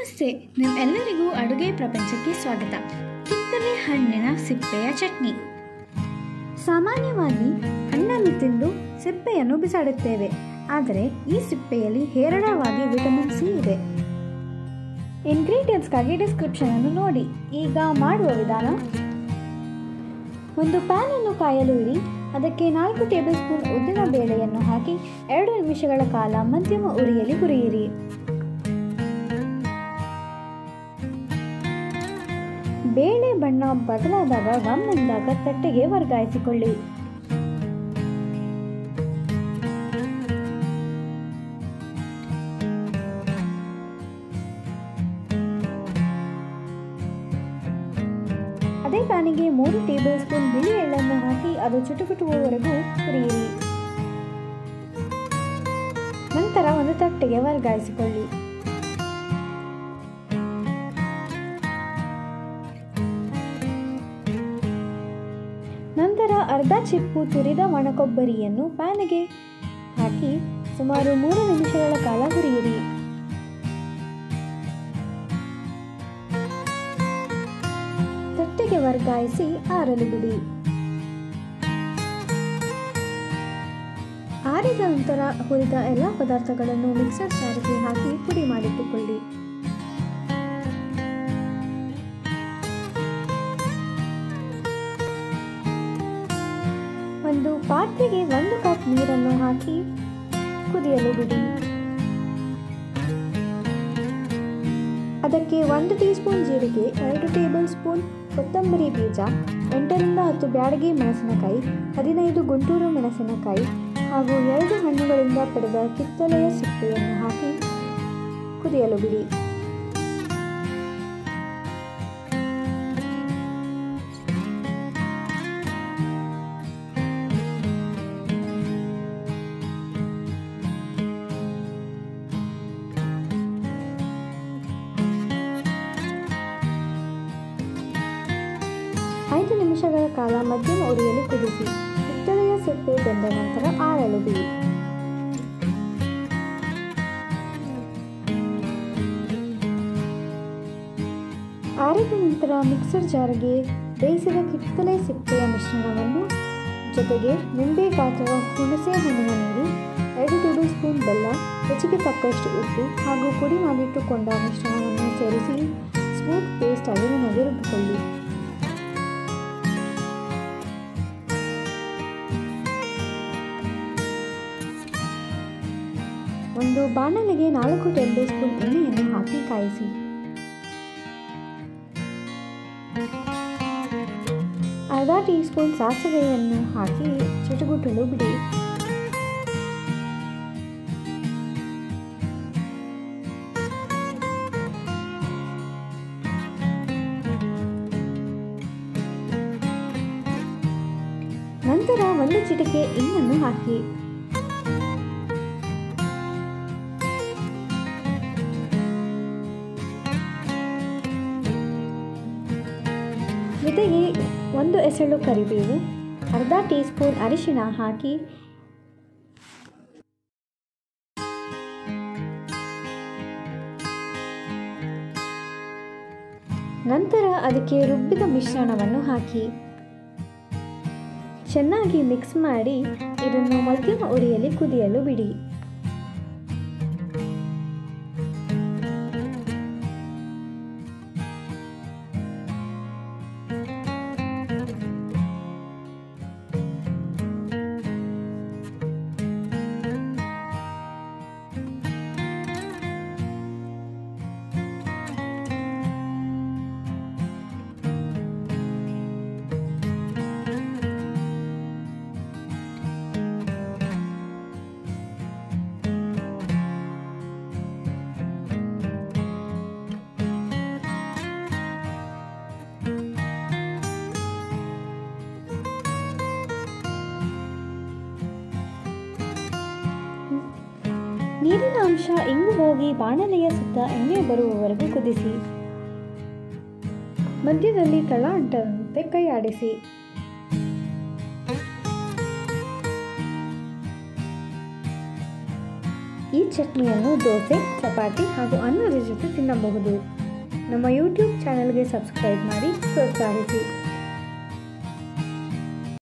ನಮಸ್ತೆ ನಿಮ್ಮೆಲ್ಲರಿಗೂ ಅಡುಗೆ ಪ್ರಪಂಚಕ್ಕೆ ಸ್ವಾಗತ ಕಿತ್ತಳೆ ಹಣ್ಣಿನ ಸಿಪ್ಪೆಯ ಚಟ್ನಿ ಸಾಮಾನ್ಯವಾಗಿ ಹಣ್ಣನ್ನು ತಿಂದು ಸಿಪ್ಪೆಯನ್ನು ಬಿಸಾಡುತ್ತೇವೆ ಆದರೆ ಈ ಸಿಪ್ಪೆಯಲ್ಲಿ ಹೇರಳವಾಗಿ ವಿಟಮಿನ್ ಸಿ ಇದೆ ಇಂಗ್ರೀಡಿಯೆಂಟ್ಸ್ಗಾಗಿ ಡಿಸ್ಕ್ರಿಪ್ಷನ್ ಅನ್ನು ನೋಡಿ ಈಗ ಮಾಡುವ ವಿಧಾನ ಒಂದು ಪ್ಯಾನ್ ಅನ್ನು ಕಾಯಲು ಇಡಿ ಅದಕ್ಕೆ ನಾಲ್ಕು ಟೇಬಲ್ ಸ್ಪೂನ್ ಉದ್ದಿನ ಬೇಳೆಯನ್ನು ಹಾಕಿ ಎರಡು ನಿಮಿಷಗಳ ಕಾಲ ಮಧ್ಯಮ ಉರಿಯಲ್ಲಿ ಹುರಿಯಿರಿ ಬೇಳೆ ಬಣ್ಣ ಬದಲಾದಾಗ ಗಮ್ ಎಂದಾಗ ತಟ್ಟೆಗೆ ವರ್ಗಾಯಿಸಿಕೊಳ್ಳಿ ಅದೇ ಪ್ಯಾನಿಗೆ ಮೂರು ಟೇಬಲ್ ಸ್ಪೂನ್ ಬಿಳಿ ಎಳ್ಳನ್ನು ಹಾಕಿ ಅದು ಚುಟುಕುಟುವವರೆಗೂ ಹುರಿಯಿರಿ ನಂತರ ಒಂದು ತಟ್ಟೆಗೆ ವರ್ಗಾಯಿಸಿಕೊಳ್ಳಿ ನಂತರ ಅರ್ಧ ಚಿಪ್ಪು ತುರಿದ ಒಣಕೊಬ್ಬರಿಯನ್ನು ಪ್ಯಾನಿಗೆ ಹಾಕಿ ಸುಮಾರು ಮೂರು ನಿಮಿಷಗಳ ಕಾಲ ಹುರಿಯಿರಿ ತಟ್ಟೆಗೆ ವರ್ಗಾಯಿಸಿ ಆರಲು ಬಿಡಿ ಆರಿದ ನಂತರ ಹುರಿದ ಎಲ್ಲ ಪದಾರ್ಥಗಳನ್ನು ಮಿಕ್ಸರ್ ಜಾರಿಗೆ ಹಾಕಿ ಪುಡಿ ಮಾಡಿಟ್ಟುಕೊಳ್ಳಿ ಒಂದು ಪಾತ್ರೆಗೆ ಒಂದು ಕಪ್ ನೀರನ್ನು ಹಾಕಿ ಕುದಿಯಲು ಬಿಡಿ ಅದಕ್ಕೆ ಒಂದು ಟೀ ಸ್ಪೂನ್ ಜೀರಿಗೆ ಎರಡು ಟೇಬಲ್ ಸ್ಪೂನ್ ಕೊತ್ತಂಬರಿ ಬೀಜ ಎಂಟರಿಂದ ಹತ್ತು ಬ್ಯಾಡಗಿ ಮೆಣಸಿನಕಾಯಿ ಹದಿನೈದು ಗುಂಟೂರು ಮೆಣಸಿನಕಾಯಿ ಹಾಗೂ ಎರಡು ಹಣ್ಣುಗಳಿಂದ ಪಡೆದ ಕಿತ್ತಳೆಯ ಸಿಪ್ಪೆಯನ್ನು ಹಾಕಿ ಕುದಿಯಲು ಬಿಡಿ ಐದು ನಿಮಿಷಗಳ ಕಾಲ ಮಧ್ಯಮ ಉರಿಯಲ್ಲಿ ಕುದಿಸಿ ಕಿತ್ತಳೆಯ ಸಿಪ್ಪೆ ಬೆಂದ ನಂತರ ಆರಲು ಬಿಡಿ ಆರಿದ ನಂತರ ಮಿಕ್ಸರ್ ಜಾರ್ಗೆ ಬೇಯಿಸಿದ ಕಿತ್ತಳೆ ಸಿಪ್ಪೆಯ ಮಿಶ್ರಣವನ್ನು ಜೊತೆಗೆ ನಿಂಬೆ ಗಾತ್ರದ ಹುಣಸೆ ಹಣ್ಣಿನ ನೀರು ಎರಡು ಟೇಬಲ್ ಸ್ಪೂನ್ ಬೆಲ್ಲ ರುಚಿಗೆ ತಕ್ಕಷ್ಟು ಉಪ್ಪು ಹಾಗೂ ಪುಡಿ ಮಾಡಿಟ್ಟುಕೊಂಡ ಮಿಶ್ರಣವನ್ನು ಸೇರಿಸಿ ಸ್ಮೂತ್ ಪೇಸ್ಟ್ ಆಗಿ ನನಗೆ ರುಬ್ಬಿಕೊಳ್ಳಿ ಒಂದು ಬಾಣಲೆಗೆ ನಾಲ್ಕು ಟೇಬಲ್ ಸ್ಪೂನ್ ಎಣ್ಣೆಯನ್ನು ಹಾಕಿ ಕಾಯಿಸಿ ಅರ್ಧ ಟೀ ಸ್ಪೂನ್ ಸಾಸಿವೆಯನ್ನು ಹಾಕಿ ಚುಟುಗುಟ್ಟಲು ಬಿಡಿ ನಂತರ ಒಂದು ಚಿಟಿಕೆ ಇನ್ನನ್ನು ಹಾಕಿ ಜೊತೆಗೆ ಒಂದು ಎಸಳು ಕರಿಬೇವು ಅರ್ಧ ಟೀ ಸ್ಪೂನ್ ಅರಿಶಿಣ ಹಾಕಿ ನಂತರ ಅದಕ್ಕೆ ರುಬ್ಬಿದ ಮಿಶ್ರಣವನ್ನು ಹಾಕಿ ಚೆನ್ನಾಗಿ ಮಿಕ್ಸ್ ಮಾಡಿ ಇದನ್ನು ಮಧ್ಯಮ ಉರಿಯಲ್ಲಿ ಕುದಿಯಲು ಬಿಡಿ ನೀರಿನ ಅಂಶ ಇಂಗು ಹೋಗಿ ಬಾಣಲೆಯ ಸುತ್ತ ಎಣ್ಣೆ ಬರುವವರೆಗೂ ಕುದಿಸಿ ಮಧ್ಯದಲ್ಲಿ ತಳ ಅಂಟದಂತೆ ಕೈ ಆಡಿಸಿ ಈ ಚಟ್ನಿಯನ್ನು ದೋಸೆ ಚಪಾತಿ ಹಾಗೂ ಅನ್ನದ ಜೊತೆ ತಿನ್ನಬಹುದು ನಮ್ಮ ಯೂಟ್ಯೂಬ್ ಚಾನಲ್ಗೆ ಸಬ್ಸ್ಕ್ರೈಬ್ ಮಾಡಿ ಪ್ರೋತ್ಸಾಹಿಸಿ